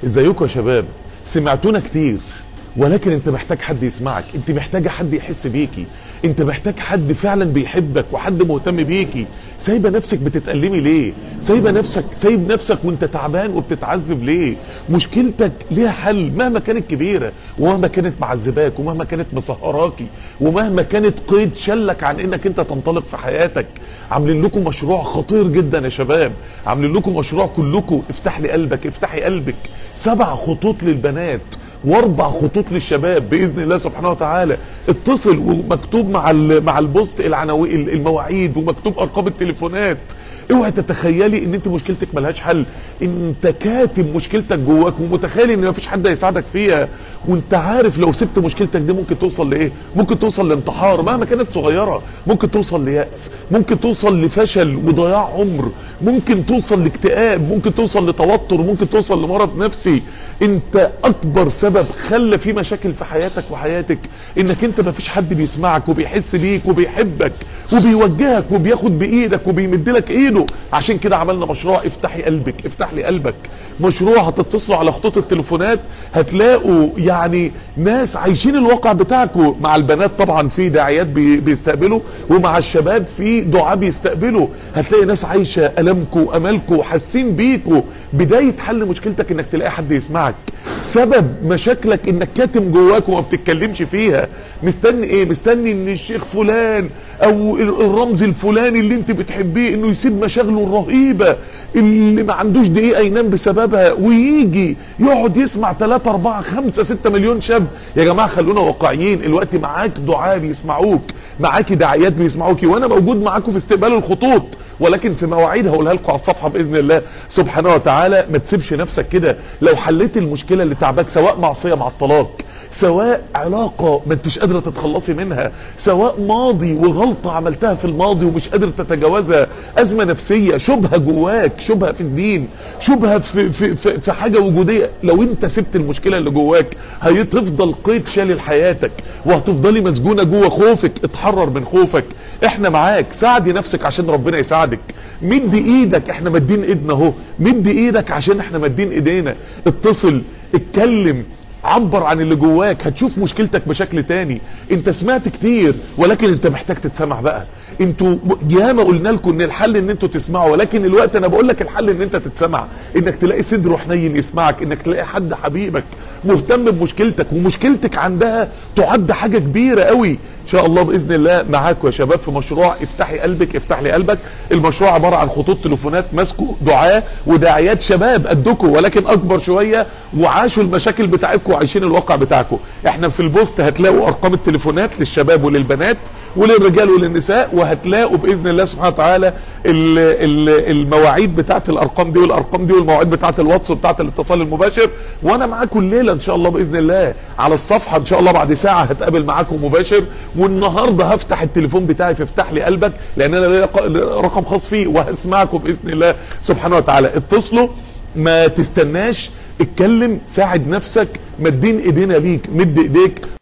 ازيكم يا شباب سمعتونا كتير ولكن انت محتاج حد يسمعك انت محتاجة حد يحس بيكي انت محتاج حد فعلا بيحبك وحد مهتم بيكي سايبه نفسك بتتألمي ليه سايبه نفسك سايب نفسك وانت تعبان وبتتعذب ليه مشكلتك ليها حل مهما كانت كبيرة ومهما كانت معذباك ومهما كانت مسهراكي ومهما كانت قيد شلك عن انك انت تنطلق في حياتك عاملين لكم مشروع خطير جدا يا شباب عاملين لكم مشروع كلكم افتح لي قلبك افتحي قلبك سبع خطوط للبنات واربع خطوط للشباب باذن الله سبحانه وتعالى اتصل ومكتوب مع مع البوست العناوين المواعيد ومكتوب ارقام التليفونات اوعي تتخيلي ان انت مشكلتك ملهاش حل انت كاتب مشكلتك جواك ومتخيل ان مفيش حد هيساعدك فيها وانت عارف لو سبت مشكلتك دي ممكن توصل لايه ممكن توصل لانتحار مهما كانت صغيرة ممكن توصل ليأس ممكن توصل لفشل وضياع عمر ممكن توصل لاكتئاب ممكن توصل لتوتر ممكن توصل لمرض نفسي انت اكبر سبب خلى في مشاكل في حياتك وحياتك انك انت مفيش حد بيسمعك وبيحس بيك وبيحبك وبيوجهك وبياخد بايدك وبيمدلك ايده عشان كده عملنا مشروع افتحي قلبك افتح لي قلبك مشروع هتتصلوا على خطوط التليفونات هتلاقوا يعني ناس عايشين الواقع بتاعكم مع البنات طبعا في داعيات بي بيستقبلوا ومع الشباب في دعاء بيستقبلوا هتلاقي ناس عايشة ألمكم وأملكم حاسين بيكوا بداية حل مشكلتك انك تلاقي حد يسمعك سبب مشاكلك انك كاتم جواك وما بتتكلمش فيها مستني ايه مستني ان الشيخ فلان او الرمز الفلاني اللي انت بتحبيه انه يسيب مشاغله الرهيبة اللي ما عندوش دقيقة ينام بسببها ويجي يقعد يسمع 3 4 5 6 مليون شاب يا جماعة خلونا واقعيين الوقت معاك دعاء بيسمعوك معاكي دعايات بيسمعوكي وانا موجود معاكم في استقبال الخطوط ولكن في مواعيد هقولها لكم على الصفحة باذن الله سبحانه وتعالى ما تسيبش نفسك كده لو حليت المشكلة اللي تعباك سواء معصية مع الطلاق سواء علاقة ما انتش قادرة تتخلصي منها سواء ماضي وغلطة عملتها في الماضي ومش قادر تتجاوزها ازمة نفسية شبهة جواك شبهة في الدين شبهة في, في, في, في حاجة وجودية لو انت سبت المشكلة اللي جواك هتفضل قيد شالل حياتك وهتفضلي مسجونة جوا خوفك اتحرر من خوفك احنا معاك ساعدي نفسك عشان ربنا يساعدك مد ايدك احنا مدين ايدنا اهو مد ايدك عشان احنا مدين ايدينا اتصل اتكلم عبر عن اللي جواك هتشوف مشكلتك بشكل تاني انت سمعت كتير ولكن انت محتاج تتسمع بقى انتوا ياما قلنا لكم ان الحل ان انتوا تسمعوا ولكن الوقت انا بقول لك الحل ان انت تتسمع انك تلاقي صدر حنين يسمعك انك تلاقي حد حبيبك مهتم بمشكلتك ومشكلتك عندها تعد حاجة كبيرة قوي ان شاء الله باذن الله معاكم يا شباب في مشروع افتحي قلبك افتح لي قلبك المشروع عبارة عن خطوط تليفونات ماسكوا دعاة وداعيات شباب قدكم ولكن اكبر شوية وعاشوا المشاكل بتاعتكم وعايشين الواقع بتاعكم احنا في البوست هتلاقوا ارقام التليفونات للشباب وللبنات وللرجال وللنساء وهتلاقوا باذن الله سبحانه وتعالى ال ال المواعيد بتاعت الارقام دي والارقام دي والمواعيد بتاعت الواتس وبتاعت الاتصال المباشر وانا معاكم الليله ان شاء الله باذن الله على الصفحه ان شاء الله بعد ساعه هتقابل معاكم مباشر والنهارده هفتح التليفون بتاعي في افتح لي قلبك لان انا ليا رقم خاص فيه وهسمعكم باذن الله سبحانه وتعالى اتصلوا ما تستناش اتكلم ساعد نفسك مدين ايدينا ليك مد ايديك